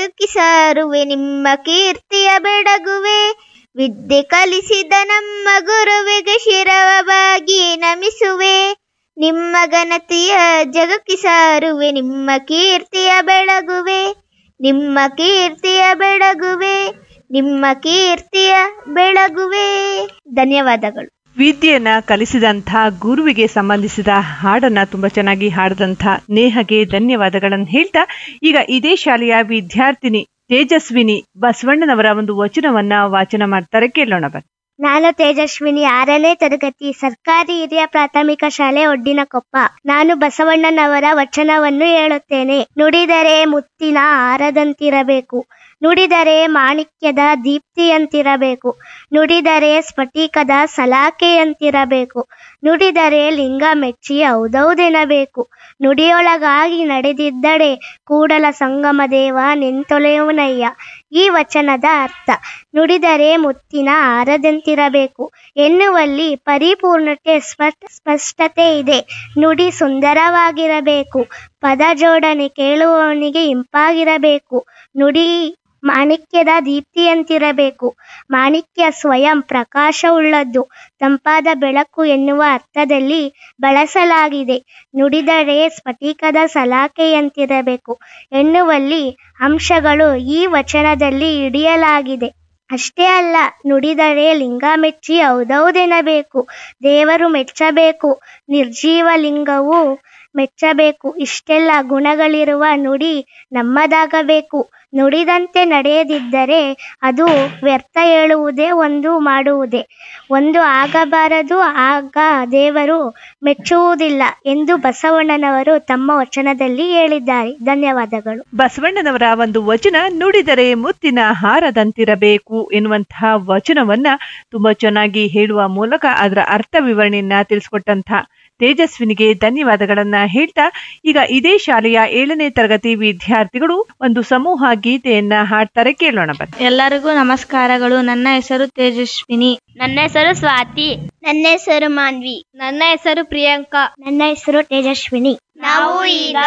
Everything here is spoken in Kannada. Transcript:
ಜಗಕ್ಕೆ ಸಾರುವೆ ನಿಮ್ಮ ಕೀರ್ತಿಯ ಬೆಡಗುವೆ ವಿದ್ಯೆ ಕಲಿಸಿದ ನಮ್ಮ ಗುರುವಿಗೆ ಶಿರವಾಗಿ ನಮಿಸುವೆ ನಿಮ್ಮ ಘನತೆಯ ಜಗಕ್ಕೆ ಸಾರುವೆ ನಿಮ್ಮ ಕೀರ್ತಿಯ ಬೆಳಗುವೆ ನಿಮ್ಮ ಕೀರ್ತಿಯ ಬೆಳಗುವೆ ನಿಮ್ಮ ಕೀರ್ತಿಯ ಬೆಳಗುವೆ ಧನ್ಯವಾದಗಳು ವಿದ್ಯೆಯನ್ನ ಕಲಿಸಿದಂಥ ಗುರುವಿಗೆ ಸಂಬಂಧಿಸಿದ ಹಾಡನ್ನ ತುಂಬಾ ಚೆನ್ನಾಗಿ ಹಾಡಿದಂಥ ನೇಹಗೆ ಧನ್ಯವಾದಗಳನ್ನು ಹೇಳ್ತಾ ಈಗ ಇದೇ ಶಾಲೆಯ ವಿದ್ಯಾರ್ಥಿನಿ ತೇಜಸ್ವಿನಿ ಬಸವಣ್ಣನವರ ಒಂದು ವಚನವನ್ನ ವಾಚನ ಮಾಡ್ತಾರೆ ಕೇಳೋಣ ಬನ್ನಿ ನಾನು ತೇಜಸ್ವಿನಿ ಆರನೇ ತರಗತಿ ಸರ್ಕಾರಿ ಹಿರಿಯ ಪ್ರಾಥಮಿಕ ಶಾಲೆ ಒಡ್ಡಿನಕೊಪ್ಪ ನಾನು ಬಸವಣ್ಣನವರ ವಚನವನ್ನು ಹೇಳುತ್ತೇನೆ ನುಡಿದರೆ ಮುತ್ತಿನ ಹಾರದಂತಿರಬೇಕು ನುಡಿದರೆ ಮಾಣಿಕ್ಯದ ದೀಪ್ತಿಯಂತಿರಬೇಕು ನುಡಿದರೆ ಸ್ಫಟಿಕದ ಸಲಾಕೆಯಂತಿರಬೇಕು ನುಡಿದರೆ ಲಿಂಗ ಮೆಚ್ಚಿ ಹೌದೌದೆನಬೇಕು ನುಡಿಯೊಳಗಾಗಿ ನಡೆದಿದ್ದಡೆ ಕೂಡಲ ಸಂಗಮ ದೇವ ನಿಂತೊಲೆಯುವನಯ್ಯ ಈ ವಚನದ ಅರ್ಥ ನುಡಿದರೆ ಮುತ್ತಿನ ಹಾರದಂತಿರಬೇಕು ಎನ್ನುವಲ್ಲಿ ಪರಿಪೂರ್ಣತೆ ಸ್ಪಷ್ಟ ಸ್ಪಷ್ಟತೆ ಇದೆ ನುಡಿ ಸುಂದರವಾಗಿರಬೇಕು ಪದ ಜೋಡಣೆ ಕೇಳುವವನಿಗೆ ಇಂಪಾಗಿರಬೇಕು ನುಡಿ ಮಾಣಿಕ್ಯದ ದೀಪ್ತಿಯಂತಿರಬೇಕು ಮಾಣಿಕ್ಯ ಸ್ವಯಂ ಪ್ರಕಾಶವುಳ್ಳದ್ದು ತಂಪಾದ ಬೆಳಕು ಎನ್ನುವ ಅರ್ಥದಲ್ಲಿ ಬಳಸಲಾಗಿದೆ ನುಡಿದರೆ ಸ್ಫಟಿಕದ ಸಲಾಕೆಯಂತಿರಬೇಕು ಎನ್ನುವಲ್ಲಿ ಅಂಶಗಳು ಈ ವಚನದಲ್ಲಿ ಹಿಡಿಯಲಾಗಿದೆ ಅಷ್ಟೇ ಅಲ್ಲ ನುಡಿದರೆ ಲಿಂಗ ಮೆಚ್ಚಿ ಹೌದೌದೆನಬೇಕು ದೇವರು ಮೆಚ್ಚಬೇಕು ನಿರ್ಜೀವ ಲಿಂಗವು ಮೆಚ್ಚಬೇಕು ಇಷ್ಟೆಲ್ಲ ಗುಣಗಳಿರುವ ನುಡಿ ನಮ್ಮದಾಗಬೇಕು ನುಡಿದಂತೆ ನಡೆಯದಿದ್ದರೆ ಅದು ವ್ಯರ್ಥ ಹೇಳುವುದೇ ಒಂದು ಮಾಡುವುದೇ ಒಂದು ಆಗಬಾರದು ಆಗ ದೇವರು ಮೆಚ್ಚುವುದಿಲ್ಲ ಎಂದು ಬಸವಣ್ಣನವರು ತಮ್ಮ ವಚನದಲ್ಲಿ ಹೇಳಿದ್ದಾರೆ ಧನ್ಯವಾದಗಳು ಬಸವಣ್ಣನವರ ಒಂದು ವಚನ ನುಡಿದರೆ ಮುತ್ತಿನ ಹಾರದಂತಿರಬೇಕು ಎನ್ನುವಂತಹ ವಚನವನ್ನ ತುಂಬಾ ಚೆನ್ನಾಗಿ ಹೇಳುವ ಮೂಲಕ ಅದರ ಅರ್ಥ ವಿವರಣೆಯನ್ನ ತಿಳಿಸ್ಕೊಟ್ಟಂತ ತೇಜಸ್ವಿನಿಗೆ ಧನ್ಯವಾದಗಳನ್ನ ಹೇಳ್ತಾ ಈಗ ಇದೇ ಶಾಲೆಯ ಏಳನೇ ತರಗತಿ ವಿದ್ಯಾರ್ಥಿಗಳು ಒಂದು ಸಮೂಹ ಗೀತೆಯನ್ನ ಹಾಡ್ತಾರೆ ಕೇಳೋಣ ಬನ್ನಿ ಎಲ್ಲರಿಗೂ ನಮಸ್ಕಾರಗಳು ನನ್ನ ಹೆಸರು ತೇಜಸ್ವಿನಿ ನನ್ನ ಹೆಸರು ಸ್ವಾತಿ ನನ್ನ ಹೆಸರು ಮಾನ್ವಿ ನನ್ನ ಹೆಸರು ಪ್ರಿಯಾಂಕಾ ನನ್ನ ಹೆಸರು ತೇಜಸ್ವಿನಿ ನಾವು ಈಗ